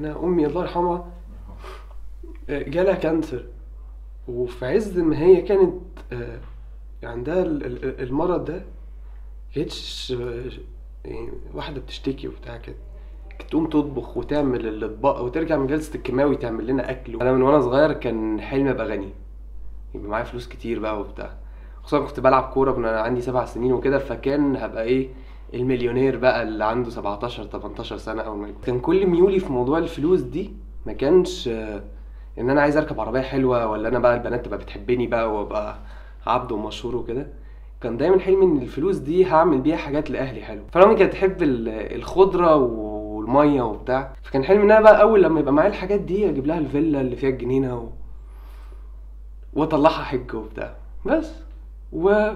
انا امي الله يرحمها آه، جالها كانسر وفي عز ما هي كانت آه، عندها ال- ال- المرض ده كانتش آه، يعني واحدة بتشتكي وبتاع كده كانت تقوم تطبخ وتعمل الاطباق وترجع من جلسة الكيماوي تعمل لنا اكل انا من وانا صغير كان حلمي ابقى غني يبقى معايا فلوس كتير بقى وبتاع خصوصا كنت بلعب كورة من انا عندي سبع سنين وكده فكان هبقى ايه المليونير بقى اللي عنده 17 18 سنة او ما كان كل ميولي في موضوع الفلوس دي ما كانش آه، ان انا عايز اركب عربية حلوة ولا انا بقى البنات تبقى بتحبني بقى وابقى عبد ومشهور وكده كان دايما حلمي ان الفلوس دي هعمل بيها حاجات لاهلي حلو فانا امي كانت تحب ال- الخضره والميه وبتاع فكان حلمي ان انا بقى اول لما يبقى معايا الحاجات دي اجيب لها الفيلا اللي فيها الجنينه و... واطلعها حج وبتاع بس و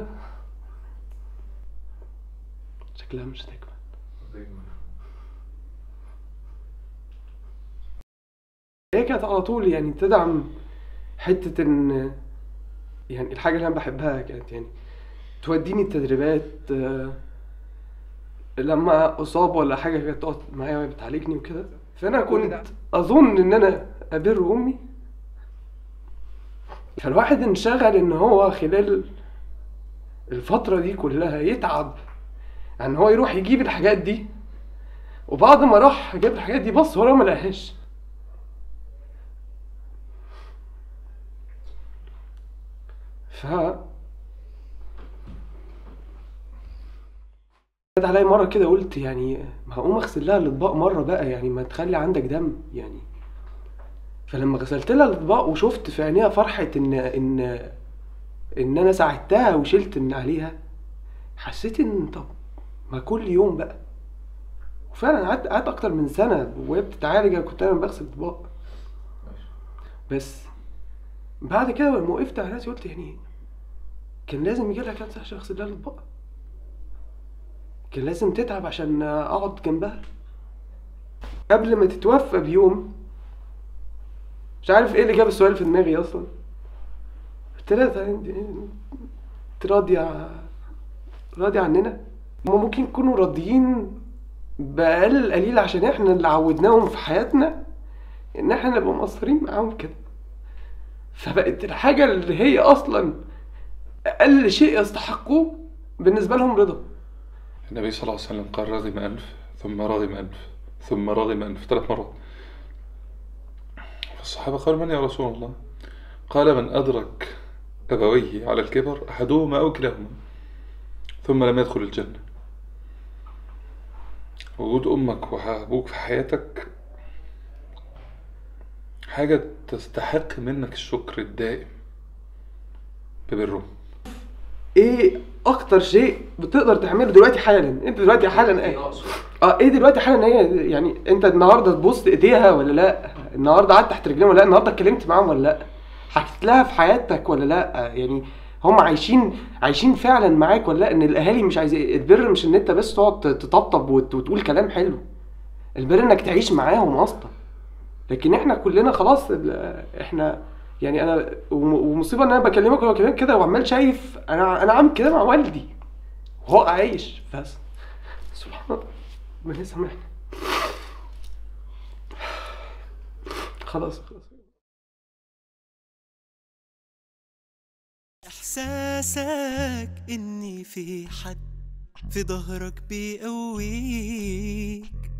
شكلها مش هتكمل هي كانت على طول يعني تدعم حتة ان يعني الحاجة اللي انا بحبها كانت يعني توديني التدريبات آه، لما اصاب ولا حاجة كانت تقعد معايا وهي بتعالجني وكده فانا كنت اظن ان انا ابر امي فالواحد انشغل ان هو خلال الفترة دي كلها يتعب ان هو يروح يجيب الحاجات دي وبعد ما راح جاب الحاجات دي بص وراه ما لقاهاش ف جت عليا مرة كده قلت يعني ما هقوم اغسل لها الاطباق مرة بقى يعني ما تخلي عندك دم يعني فلما غسلت لها الاطباق وشفت في عينيها فرحة ان ان ان انا ساعدتها وشلت من عليها حسيت ان طب ما كل يوم بقى وفعلا قعدت قعدت اكتر من سنة وهي بتتعالج انا كنت انا بغسل اطباق بس بعد كده لما وقفت على نفسي قلت يعني كان لازم يجي لها كانسر عشان اغسل لها الاطباق كان لازم تتعب عشان اقعد جنبها قبل ما تتوفى بيوم مش عارف ايه اللي جاب السؤال في دماغي اصلا قلت لها "طيب انت راضية راضية عننا هما ممكن يكونوا راضيين بأقل القليل عشان احنا اللي عودناهم في حياتنا ان احنا نبقى مقصرين معاهم كده فبقت الحاجة اللي هي اصلا اقل شيء يستحقوه بالنسبة لهم رضا النبي صلى الله عليه وسلم قال رغم أنف ثم رغم أنف ثم رغم أنف ثلاث مرات فالصحابة قالوا من يا رسول الله قال من أدرك أبويه على الكبر أحدهما أو كلاهما ثم لم يدخل الجنة وجود أمك وأبوك في حياتك حاجة تستحق منك الشكر الدائم ببرهم ايه اكتر شيء بتقدر تعمله دلوقتي حالا انت دلوقتي حالا ايه اه ايه دلوقتي حالا هي يعني انت النهارده تبص ايديها ولا لا النهارده قعدت تحت رجليهم ولا لا النهارده اتكلمت معاهم ولا لا حكيت لها في حياتك ولا لا يعني هم عايشين عايشين فعلا معاك ولا لا ان الاهالي مش عايز البر مش ان انت بس تقعد تطبطب وت- وتقول كلام حلو البر انك تعيش معاهم اصلا لكن احنا كلنا خلاص ال- احنا يعني انا وم- ومصيبه ان انا بكلمك وانا بكلمك كده وعمال شايف انا انا عامل كده مع والدي وهو عايش بس سبحان الله ربنا يسامحني خلاص خلاص إحساسك إني في حد في ظهرك بيقويك